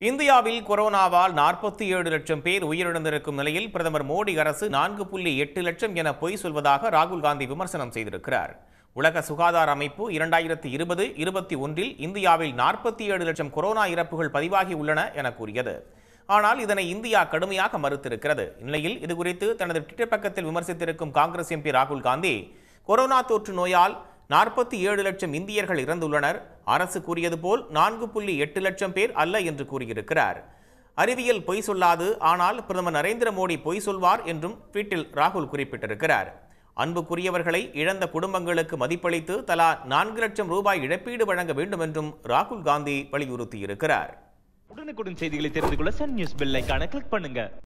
இந்தியாவில் கொரோனாவால் நாற்பத்தி ஏழு லட்சம் பேர் உயிரிழந்திருக்கும் நிலையில் பிரதமர் மோடி அரசு நான்கு புள்ளி எட்டு லட்சம் என பொய் சொல்வதாக ராகுல் காந்தி விமர்சனம் செய்திருக்கிறார் உலக சுகாதார அமைப்பு இரண்டாயிரத்தி இருபது இருபத்தி ஒன்றில் இந்தியாவில் நாற்பத்தி ஏழு லட்சம் கொரோனா இறப்புகள் பதிவாகி உள்ளன என கூறியது ஆனால் இதனை இந்தியா கடுமையாக மறுத்திருக்கிறது இந்நிலையில் இதுகுறித்து தனது ட்விட்டர் பக்கத்தில் விமர்சித்திருக்கும் காங்கிரஸ் எம்பி ராகுல் காந்தி கொரோனா தொற்று நோயால் நாற்பத்தி ஏழு லட்சம் இந்தியர்கள் இறந்துள்ளனர் அரசு கூறியது போல் நான்கு புள்ளி எட்டு லட்சம் பேர் அல்ல என்று கூறியிருக்கிறார் அறிவியல் பொய் சொல்லாது ஆனால் பிரதமர் நரேந்திர மோடி பொய் சொல்வார் என்றும் ட்வீட்டில் ராகுல் குறிப்பிட்டிருக்கிறார் அன்புக்குரியவர்களை இழந்த குடும்பங்களுக்கு மதிப்பளித்து தலா நான்கு லட்சம் ரூபாய் இழப்பீடு வழங்க வேண்டும் என்றும் ராகுல் காந்தி வலியுறுத்தியிருக்கிறார் உடனுக்குடன் செய்திகளை தெரிந்து கொள்ள சன் நியூஸ் பெல் ஐகானை கிளிக் பண்ணுங்க